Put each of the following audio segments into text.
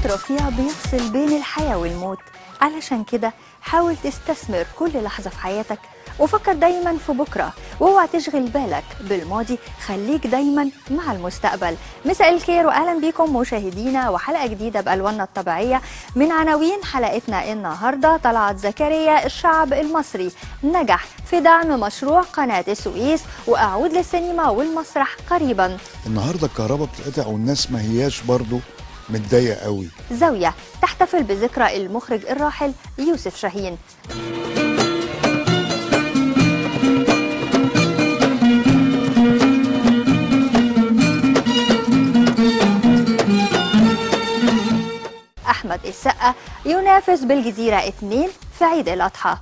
رفيع بيفصل بين الحياة والموت علشان كده حاول تستثمر كل لحظة في حياتك وفكر دايما في بكرة واوعى تشغل بالك بالماضي خليك دايما مع المستقبل مساء الخير واهلا بيكم مشاهدينا وحلقة جديدة بألواننا الطبيعية من عناوين حلقتنا النهاردة طلعت زكريا الشعب المصري نجح في دعم مشروع قناة السويس وأعود للسينما والمسرح قريبا النهارده الكهرباء بتتقطع والناس ما هياش برضو متضايقه قوي زاوية تحتفل بذكرى المخرج الراحل يوسف شاهين أحمد السقا ينافس بالجزيرة 2 في عيد الأضحى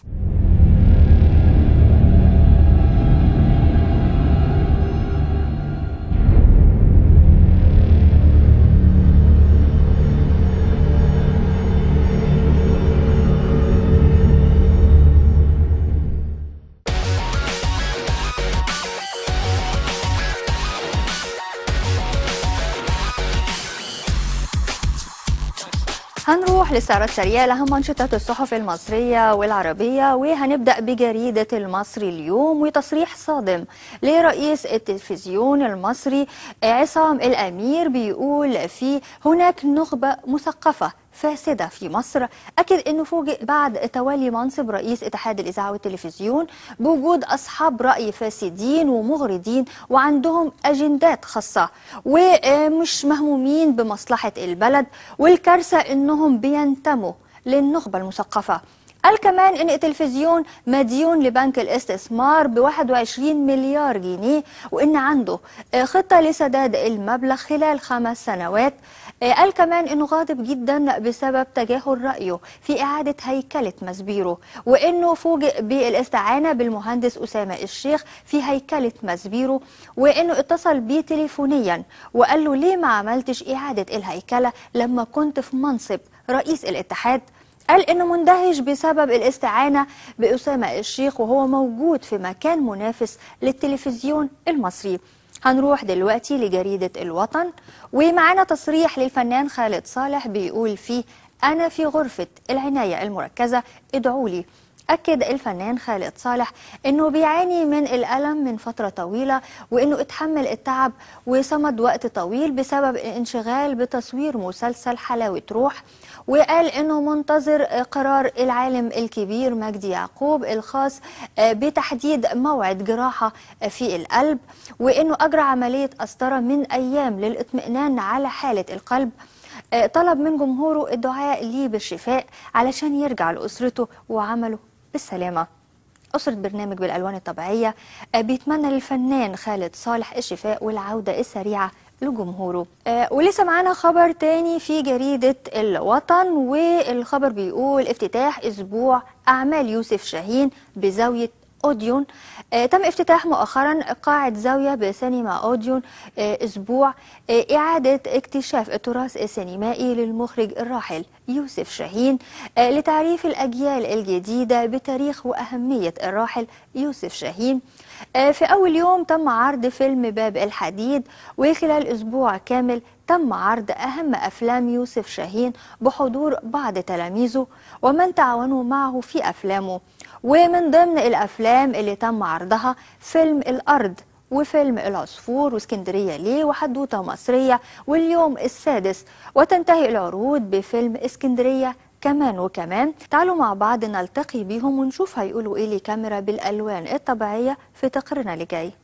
هنروح لاستعراض سريع لأهم أنشطة الصحف المصرية والعربية وهنبدأ بجريدة المصري اليوم وتصريح صادم لرئيس التلفزيون المصري عصام الأمير بيقول في هناك نخبة مثقفة فاسدة في مصر أكد أنه فوجئ بعد تولي منصب رئيس اتحاد الإذاعة والتلفزيون بوجود أصحاب رأي فاسدين ومغردين وعندهم أجندات خاصة ومش مهمومين بمصلحة البلد والكارثة أنهم بينتموا للنخبة المثقفة قال كمان ان التلفزيون مديون لبنك الاستثمار ب 21 مليار جنيه وان عنده خطه لسداد المبلغ خلال خمس سنوات قال كمان انه غاضب جدا بسبب تجاهل رايه في اعاده هيكله مسبيرو وانه فوجئ بالاستعانه بالمهندس اسامه الشيخ في هيكله مسبيرو وانه اتصل بيه تليفونيا وقال له ليه ما عملتش اعاده الهيكله لما كنت في منصب رئيس الاتحاد قال انه مندهش بسبب الاستعانه باسامه الشيخ وهو موجود في مكان منافس للتلفزيون المصري هنروح دلوقتي لجريده الوطن ومعانا تصريح للفنان خالد صالح بيقول فيه انا في غرفه العنايه المركزه ادعوا لي أكد الفنان خالد صالح أنه بيعاني من الألم من فترة طويلة وأنه اتحمل التعب وصمد وقت طويل بسبب الانشغال بتصوير مسلسل حلاوة روح وقال أنه منتظر قرار العالم الكبير مجدي يعقوب الخاص بتحديد موعد جراحة في القلب وأنه أجرى عملية قسطرة من أيام للإطمئنان على حالة القلب طلب من جمهوره الدعاء ليه بالشفاء علشان يرجع لأسرته وعمله بالسلامة أسرة برنامج بالألوان الطبيعية بيتمنى للفنان خالد صالح الشفاء والعودة السريعة لجمهوره آه ولسه معانا خبر تاني في جريدة الوطن والخبر بيقول افتتاح أسبوع أعمال يوسف شاهين بزاوية أوديون آه تم افتتاح مؤخرا قاعة زاوية بسينما أوديون آه أسبوع آه إعادة اكتشاف التراث السينمائي للمخرج الراحل يوسف شاهين آه لتعريف الأجيال الجديدة بتاريخ وأهمية الراحل يوسف شاهين آه في أول يوم تم عرض فيلم باب الحديد وخلال أسبوع كامل تم عرض أهم أفلام يوسف شاهين بحضور بعض تلاميذه ومن تعاونوا معه في أفلامه ومن ضمن الأفلام اللي تم عرضها فيلم الأرض وفيلم العصفور واسكندرية ليه وحدوتة مصرية واليوم السادس وتنتهي العروض بفيلم اسكندرية كمان وكمان تعالوا مع بعض نلتقي بيهم ونشوف هيقولوا ايه لكاميرا بالألوان الطبيعية في تقريرنا اللي جاي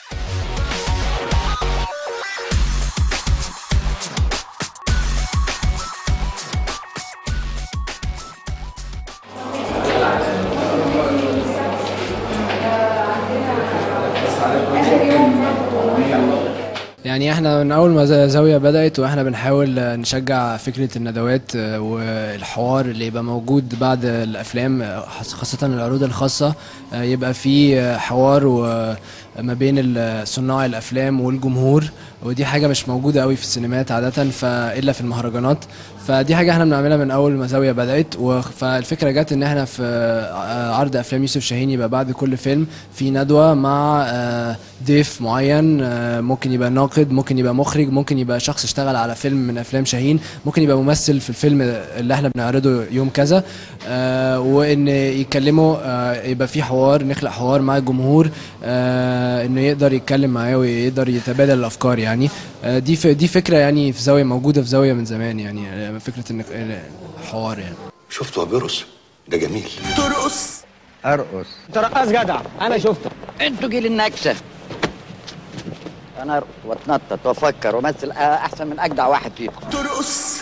يعني احنا من اول ما زاويه بدات واحنا بنحاول نشجع فكره الندوات والحوار اللي يبقى موجود بعد الافلام خاصه العروض الخاصه يبقى في حوار ما بين ال- صناع الافلام والجمهور ودي حاجه مش موجوده قوي في السينمات عاده فالا في المهرجانات فدي حاجه احنا بنعملها من اول ما زاويه بدات و- فالفكره جت ان احنا في آه، عرض افلام يوسف شاهين يبقى بعد كل فيلم في ندوه مع آه، ضيف معين آه، ممكن يبقى ناقد ممكن يبقى مخرج ممكن يبقى شخص اشتغل على فيلم من افلام شاهين ممكن يبقى ممثل في الفيلم اللي احنا بنعرضه يوم كذا آه، وان يتكلموا آه، يبقى في حوار نخلق حوار مع الجمهور آه، انه يقدر يتكلم معاه ويقدر يتبادل الافكار يعني آه، دي ف- دي فكره يعني في زاويه موجوده في زاويه من زمان يعني آه، فكره ان الحوار يعني شفته وهو بيرقص ده جميل ترقص ارقص انت رقاص جدع انا شفتك انتوا جيل النكشه انا ارقص واتنطط وافكر وامثل احسن من اجدع واحد فيكم ترقص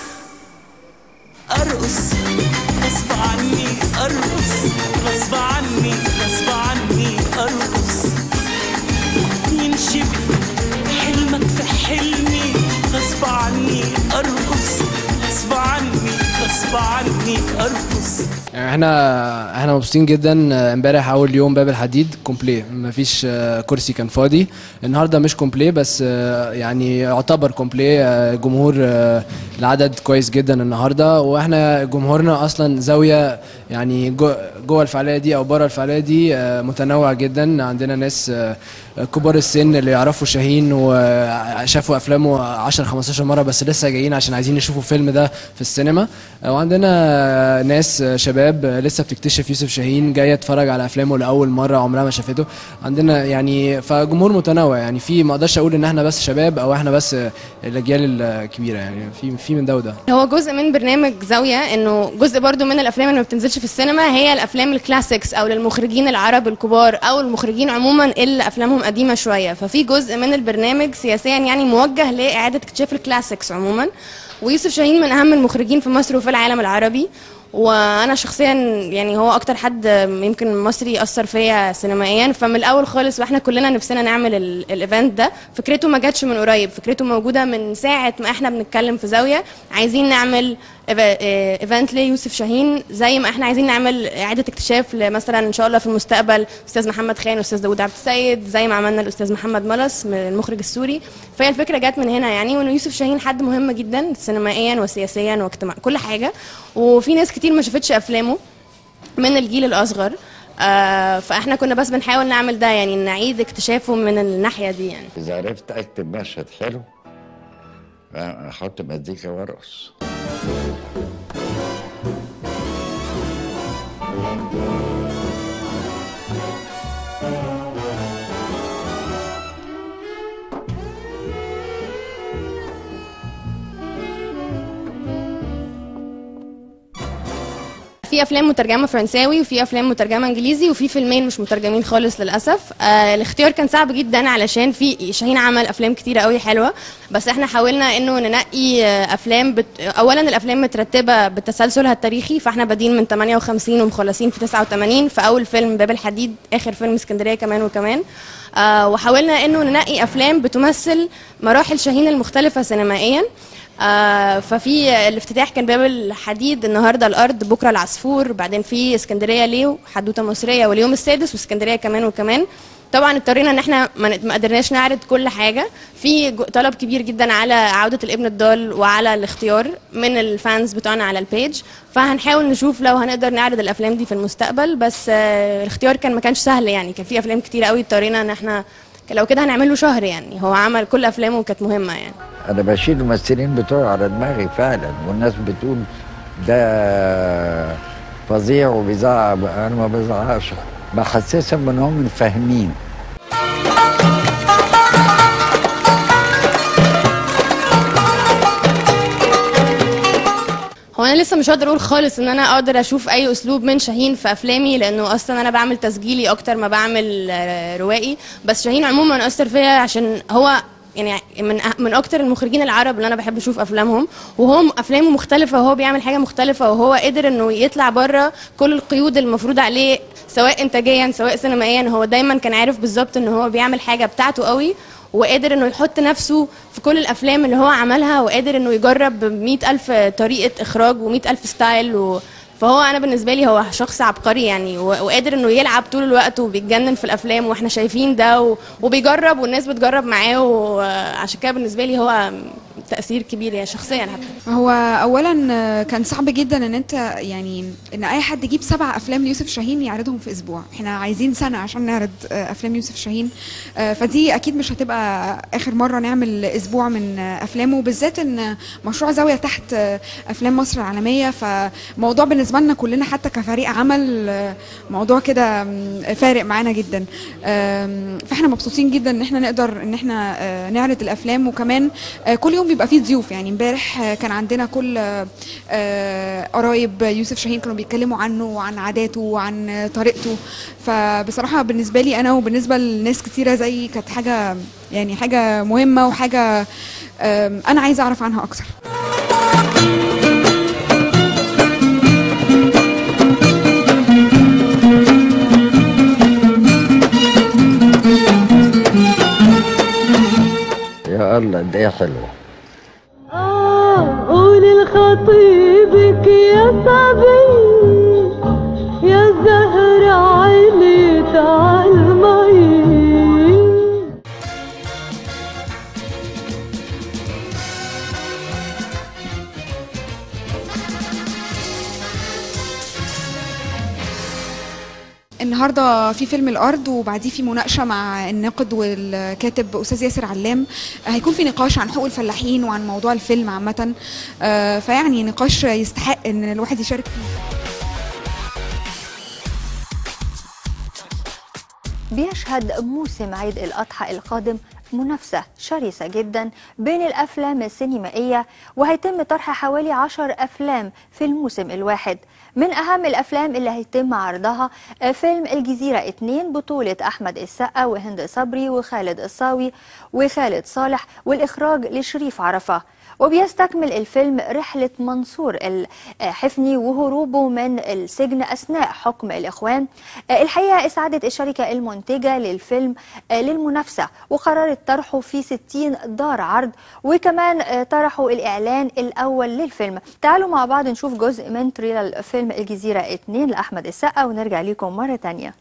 ارقص غصب عني ارقص غصب عني غصب عني ارقص ينشب حلمك في حلمي غصب عني ارقص غصب عني غصب عني ارقص يعني احنا احنا مبسوطين جدا آه، امبارح اول يوم باب الحديد كومبلي مفيش آه، كرسي كان فاضي النهارده مش كومبلي بس آه، يعني يعتبر كومبلي آه، جمهور آه، العدد كويس جدا النهارده واحنا جمهورنا اصلا زاويه يعني جو- جوه الفعاليه دي او بره الفعاليه دي آه، متنوع جدا عندنا ناس آه، كبار السن اللي يعرفوا شاهين وشافوا افلامه 10 15 مره بس لسه جايين عشان عايزين يشوفوا الفيلم ده في السينما وعندنا ناس شباب لسه بتكتشف يوسف شاهين جايه تتفرج على افلامه لاول مره عمرها ما شافته عندنا يعني فجمهور متنوع يعني في ما اقدرش اقول ان احنا بس شباب او احنا بس الاجيال الكبيره يعني في في من ده وده هو جزء من برنامج زاوية انه جزء برضو من الافلام اللي ما بتنزلش في السينما هي الافلام الكلاسيكس او للمخرجين العرب الكبار او المخرجين عموما اللي افلامهم قديمة شوية ففي جزء من البرنامج سياسيا يعني موجه لاعادة اكتشاف الكلاسيكس عموما ويوسف شاهين من اهم المخرجين في مصر وفي العالم العربي وانا شخصيا يعني هو اكتر حد يمكن مصري اثر فيا سينمائيا فمن الاول خالص واحنا كلنا نفسنا نعمل ال- الايفنت ده فكرته ما جاتش من قريب فكرته موجوده من ساعه ما احنا بنتكلم في زاويه عايزين نعمل إيف- إيه، ايفنت ليوسف شاهين زي ما احنا عايزين نعمل اعاده اكتشاف مثلا ان شاء الله في المستقبل استاذ محمد خان واستاذ داوود عبد السيد زي ما عملنا الاستاذ محمد ملس من المخرج السوري فهي الفكره جت من هنا يعني وان يوسف شاهين حد مهم جدا سينمائيا وسياسيا واجتماعيا كل حاجه وفي ناس كتير ما شافتش افلامه من الجيل الاصغر آه فاحنا كنا بس بنحاول نعمل ده يعني نعيد اكتشافه من الناحيه دي يعني اذا عرفت اكتب مشهد حلو احط مزيكا وارقص في افلام مترجمه فرنساوي وفي افلام مترجمه انجليزي وفي فيلمين مش مترجمين خالص للاسف آه الاختيار كان صعب جدا علشان في شاهين عمل افلام كتيره قوي حلوه بس احنا حاولنا انه ننقي آه افلام بت... اولا الافلام مترتبه بتسلسلها التاريخي فاحنا بادئين من 58 ومخلصين في 89 في اول فيلم باب الحديد اخر فيلم اسكندريه كمان وكمان آه وحاولنا انه ننقي افلام بتمثل مراحل شاهين المختلفه سينمائيا آه ففي الافتتاح كان باب الحديد النهارده الارض بكره العصفور بعدين في اسكندريه ليه حدوته مصريه واليوم السادس واسكندريه كمان وكمان طبعا اضطرينا ان احنا ما ن- ما قدرناش نعرض كل حاجه في جو- طلب كبير جدا على عوده الابن الضال وعلى الاختيار من الفانز بتوعنا على البيج فهنحاول نشوف لو هنقدر نعرض الافلام دي في المستقبل بس آه الاختيار كان ما كانش سهل يعني كان في افلام كتير قوي اضطرينا ان احنا لو كده هنعمل له شهر يعني هو عمل كل افلامه كانت مهمه يعني انا بشيل الممثلين بتوعي على دماغي فعلا والناس بتقول ده فظيع وبيزعق انا ما بزعقش بحسسهم ان هم فاهمين هو انا لسه مش هقدر اقول خالص ان انا اقدر اشوف اي اسلوب من شاهين في افلامي لانه اصلا انا بعمل تسجيلي اكتر ما بعمل آه، روائي بس شاهين عموما اثر فيا عشان هو يعني من أه- من اكتر المخرجين العرب اللي انا بحب اشوف افلامهم وهو م- افلامه مختلفه وهو بيعمل حاجه مختلفه وهو قدر انه يطلع بره كل القيود المفروض عليه سواء انتاجيا سواء سينمائيا هو دايما كان عارف بالظبط ان هو بيعمل حاجه بتاعته قوي وقادر انه يحط نفسه في كل الافلام اللي هو عملها وقادر انه يجرب مئة الف طريقه اخراج ومئة الف ستايل و... فهو انا بالنسبه لي هو شخص عبقري يعني و- وقادر انه يلعب طول الوقت وبيتجنن في الافلام واحنا شايفين ده و- وبيجرب والناس بتجرب معاه وعشان كده بالنسبه لي هو تاثير كبير يعني شخصيا حتى هو اولا آه، كان صعب جدا ان انت يعني ان اي حد يجيب سبع افلام ليوسف شاهين يعرضهم في اسبوع احنا عايزين سنه عشان نعرض آه، افلام يوسف شاهين آه، فدي اكيد مش هتبقى اخر مره نعمل اسبوع من آه، افلامه بالذات ان مشروع زاويه تحت آه، افلام مصر العالميه فموضوع بالنسبه لنا كلنا حتى كفريق عمل آه، موضوع كده مم، فارق معانا جدا آم، فاحنا مبسوطين جدا ان احنا نقدر ان احنا آه، نعرض الافلام وكمان آه، كل يوم بيبقى فيه ضيوف يعني امبارح آه، كان عندنا كل آه، آه، قرايب يوسف شاهين كانوا بيتكلموا عنه وعن عاداته وعن آه، طريقته فبصراحه بالنسبه لي انا وبالنسبه لناس كتيره زي كانت حاجه يعني حاجه مهمه وحاجه آم، انا عايزه اعرف عنها اكتر يا الله ده حلوه قولي لخطيبك يا صبي يا زهر عيني تعال معي النهارده في فيلم الارض وبعديه في مناقشه مع الناقد والكاتب استاذ ياسر علام هيكون في نقاش عن حقوق الفلاحين وعن موضوع الفيلم عامه آه، فيعني نقاش يستحق ان الواحد يشارك فيه بيشهد موسم عيد الأضحى القادم منافسة شرسة جدا بين الأفلام السينمائية وهيتم طرح حوالي عشر أفلام في الموسم الواحد من أهم الأفلام اللي هيتم عرضها آه، فيلم الجزيرة 2 بطولة أحمد السقا وهند صبري وخالد الصاوي وخالد صالح والإخراج لشريف عرفة وبيستكمل الفيلم رحلة منصور الحفني وهروبه من السجن أثناء حكم الإخوان آه، الحقيقة أسعدت الشركة المنتجة للفيلم آه، للمنافسة وقررت طرحه في 60 دار عرض وكمان آه، طرحوا الإعلان الأول للفيلم تعالوا مع بعض نشوف جزء من تريلر فيلم الجزيرة 2 لأحمد السقا ونرجع لكم مرة تانية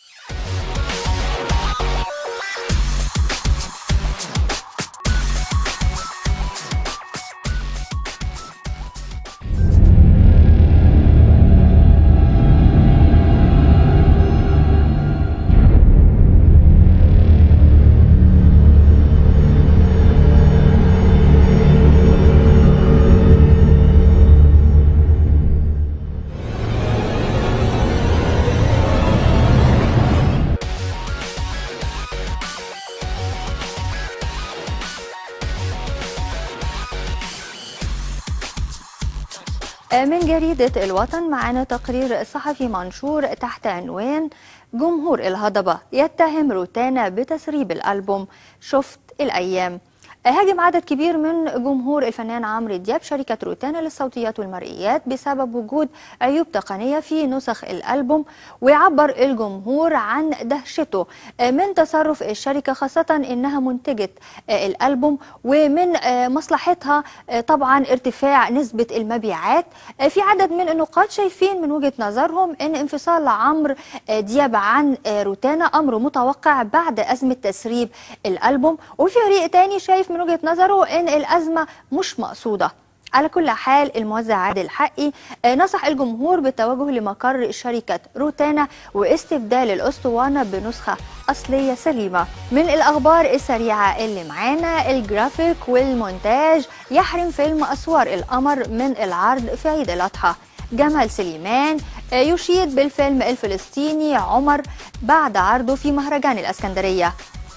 من جريدة الوطن معنا تقرير صحفي منشور تحت عنوان جمهور الهضبة يتهم روتانا بتسريب الألبوم شفت الأيام هاجم عدد كبير من جمهور الفنان عمرو دياب شركة روتانا للصوتيات والمرئيات بسبب وجود عيوب تقنية في نسخ الألبوم ويعبر الجمهور عن دهشته من تصرف الشركة خاصة إنها منتجة الألبوم ومن مصلحتها طبعا ارتفاع نسبة المبيعات في عدد من النقاد شايفين من وجهة نظرهم إن انفصال عمرو دياب عن روتانا أمر متوقع بعد أزمة تسريب الألبوم وفي فريق تاني شايف من وجهة نظره إن الأزمة مش مقصودة على كل حال الموزع عادل حقي آه، نصح الجمهور بالتوجه لمقر شركة روتانا واستبدال الأسطوانة بنسخة أصلية سليمة من الأخبار السريعة اللي معانا الجرافيك والمونتاج يحرم فيلم أسوار القمر من العرض في عيد الأضحى جمال سليمان آه، يشيد بالفيلم الفلسطيني عمر بعد عرضه في مهرجان الأسكندرية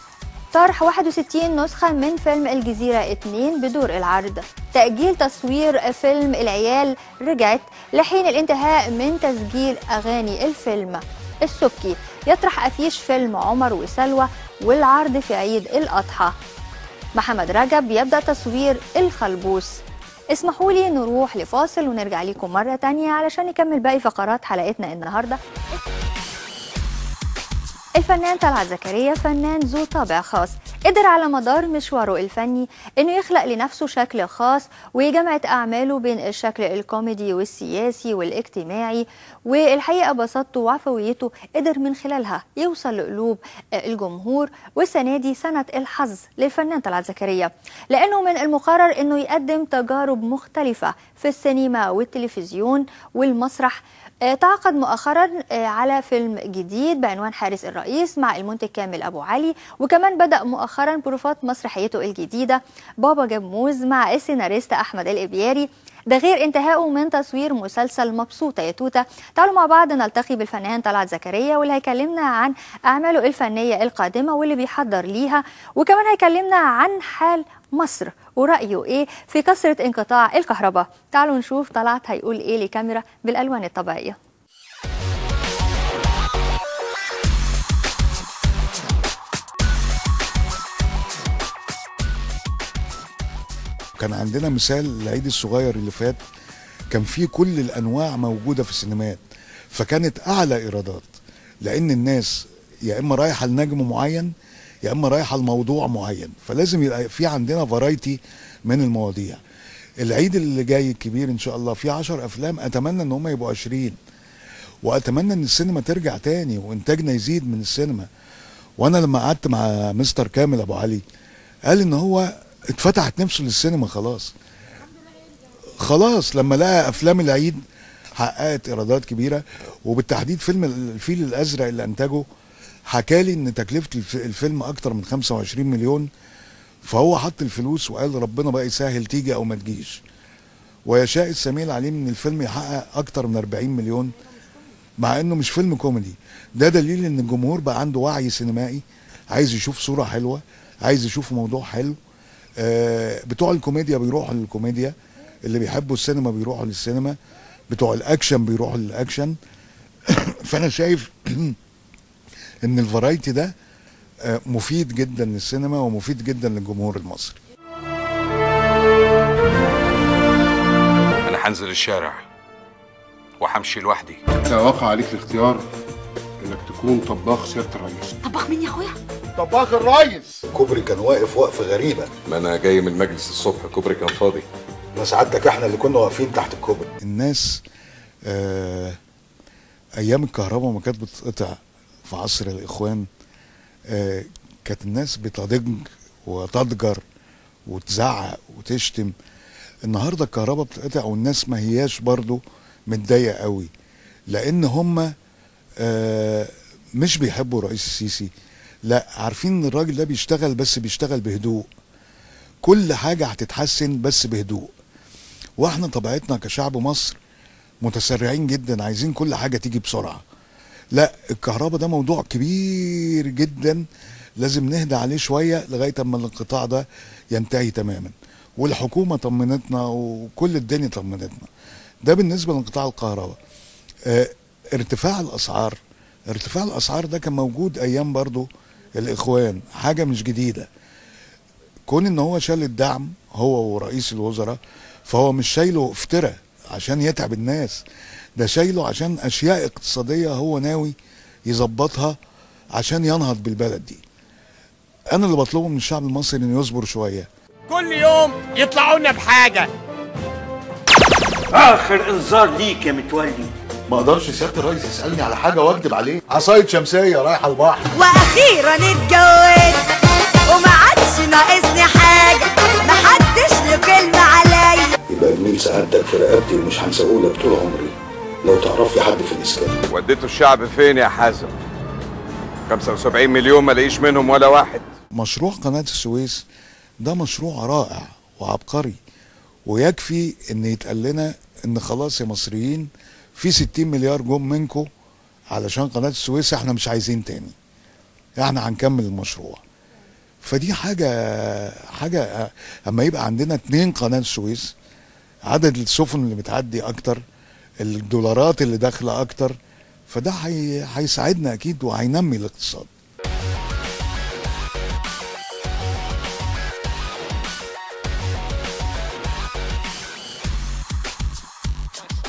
طرح 61 نسخة من فيلم الجزيرة 2 بدور العرض تأجيل تصوير فيلم العيال رجعت لحين الانتهاء من تسجيل أغاني الفيلم السبكي يطرح أفيش فيلم عمر وسلوى والعرض في عيد الأضحى محمد رجب يبدأ تصوير الخلبوس اسمحوا لي نروح لفاصل ونرجع لكم مرة تانية علشان نكمل باقي فقرات حلقتنا النهاردة الفنان طلعت زكريا فنان ذو طابع خاص قدر على مدار مشواره الفني انه يخلق لنفسه شكل خاص وجمعت اعماله بين الشكل الكوميدي والسياسي والاجتماعي والحقيقه بساطته وعفويته قدر من خلالها يوصل لقلوب الجمهور والسنه دي سنه الحظ للفنان طلعت زكريا لانه من المقرر انه يقدم تجارب مختلفه في السينما والتلفزيون والمسرح آه، تعاقد مؤخرا آه، على فيلم جديد بعنوان حارس الرئيس مع المنتج كامل ابو علي وكمان بدا مؤخرا بروفات مسرحيته الجديده بابا جموز مع السيناريست احمد الابياري ده غير انتهائه من تصوير مسلسل مبسوطه يا توته تعالوا مع بعض نلتقي بالفنان طلعت زكريا واللي هيكلمنا عن اعماله الفنيه القادمه واللي بيحضر ليها وكمان هيكلمنا عن حال مصر ورأيه إيه في كثرة انقطاع الكهرباء تعالوا نشوف طلعت هيقول إيه لكاميرا بالألوان الطبيعية كان عندنا مثال العيد الصغير اللي فات كان فيه كل الانواع موجوده في السينمات فكانت اعلى ايرادات لان الناس يا اما رايحه لنجم معين يا اما رايحه لموضوع معين فلازم يبقى في عندنا فرايتي من المواضيع العيد اللي جاي الكبير ان شاء الله فيه 10 افلام اتمنى ان هم يبقوا 20 واتمنى ان السينما ترجع تاني وانتاجنا يزيد من السينما وانا لما قعدت مع مستر كامل ابو علي قال ان هو اتفتحت نفسه للسينما خلاص خلاص لما لقى افلام العيد حققت ايرادات كبيره وبالتحديد فيلم الفيل الازرق اللي انتجه حكالي ان تكلفه الف- الفيلم اكتر من 25 مليون فهو حط الفلوس وقال ربنا بقى يسهل تيجي او ما تجيش ويشاء السميع العليم ان الفيلم يحقق اكتر من 40 مليون مع انه مش فيلم كوميدي ده دليل ان الجمهور بقى عنده وعي سينمائي عايز يشوف صوره حلوه عايز يشوف موضوع حلو آه، بتوع الكوميديا بيروحوا للكوميديا اللي بيحبوا السينما بيروحوا للسينما بتوع الاكشن بيروحوا للاكشن فانا شايف ان الفرايتي ده آه، مفيد جدا للسينما ومفيد جدا للجمهور المصري انا هنزل الشارع وهمشي لوحدي انت واقع عليك الاختيار انك تكون طباخ سياده الرئيس طباخ مين يا اخويا؟ طباخ الريس كوبري كان واقف وقفه غريبه ما انا جاي من المجلس الصبح كوبري كان فاضي ما سعادتك احنا اللي كنا واقفين تحت الكوبري الناس آه ايام الكهرباء ما كانت بتتقطع في عصر الاخوان آه كانت الناس بتضج وتضجر وتزعق وتشتم النهارده الكهرباء بتتقطع والناس ما هياش برضو متضايقه قوي لان هم آه مش بيحبوا الرئيس السيسي لا عارفين ان الراجل ده بيشتغل بس بيشتغل بهدوء كل حاجه هتتحسن بس بهدوء واحنا طبيعتنا كشعب مصر متسرعين جدا عايزين كل حاجه تيجي بسرعه لا الكهرباء ده موضوع كبير جدا لازم نهدى عليه شويه لغايه اما الانقطاع ده ينتهي تماما والحكومه طمنتنا وكل الدنيا طمنتنا ده بالنسبه لانقطاع الكهرباء آه ارتفاع الاسعار ارتفاع الاسعار ده كان موجود ايام برضو الاخوان حاجه مش جديده كون ان هو شال الدعم هو ورئيس الوزراء فهو مش شايله افتراء عشان يتعب الناس ده شايله عشان اشياء اقتصاديه هو ناوي يظبطها عشان ينهض بالبلد دي انا اللي بطلبه من الشعب المصري انه يصبر شويه كل يوم يطلعوا لنا بحاجه اخر انذار ليك يا متولي ما اقدرش سياده الرئيس يسالني على حاجه واكذب عليه عصايه شمسيه رايحه البحر واخيرا اتجوزت وما عادش ناقصني حاجه محدش له كلمه عليا يبقى جميل سعادتك في رقبتي ومش هنساهولك لك طول عمري لو تعرف لي حد في الاسكان وديتوا الشعب فين يا حازم 75 مليون ما لاقيش منهم ولا واحد مشروع قناه السويس ده مشروع رائع وعبقري ويكفي ان يتقال لنا ان خلاص يا مصريين في 60 مليار جم منكم علشان قناه السويس احنا مش عايزين تاني احنا هنكمل المشروع فدي حاجه حاجه اما يبقى عندنا اتنين قناه السويس عدد السفن اللي بتعدي اكتر الدولارات اللي داخله اكتر فده هي- هيساعدنا اكيد وهينمي الاقتصاد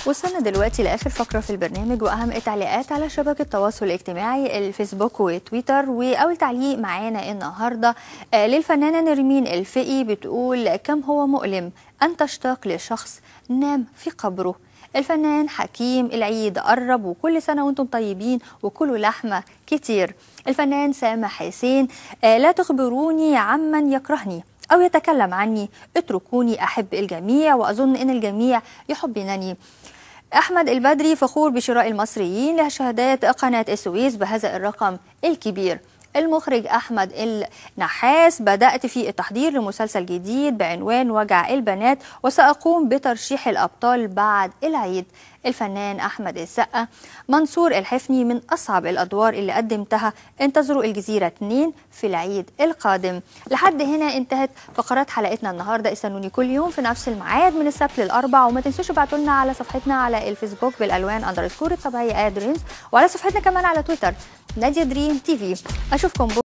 وصلنا دلوقتي لاخر فقره في البرنامج واهم التعليقات على شبكه التواصل الاجتماعي الفيسبوك وتويتر واول تعليق معانا النهارده آه، للفنانه نرمين الفقي بتقول كم هو مؤلم ان تشتاق لشخص نام في قبره الفنان حكيم العيد قرب وكل سنه وانتم طيبين وكلوا لحمه كتير الفنان سامح حسين آه، لا تخبروني عمن يكرهني أو يتكلم عني اتركوني أحب الجميع وأظن أن الجميع يحبنني أحمد البدري فخور بشراء المصريين لشهادات قناة السويس بهذا الرقم الكبير المخرج أحمد النحاس بدأت في التحضير لمسلسل جديد بعنوان وجع البنات وسأقوم بترشيح الأبطال بعد العيد الفنان أحمد السقا منصور الحفني من أصعب الأدوار اللي قدمتها انتظروا الجزيرة 2 في العيد القادم لحد هنا انتهت فقرات حلقتنا النهاردة استنوني كل يوم في نفس الميعاد من السبت للأربع وما تنسوش ابعتوا لنا على صفحتنا على الفيسبوك بالألوان أندرسكور الطبيعية آدرينز وعلى صفحتنا كمان على تويتر نادية دريم تي في أشوفكم بكرة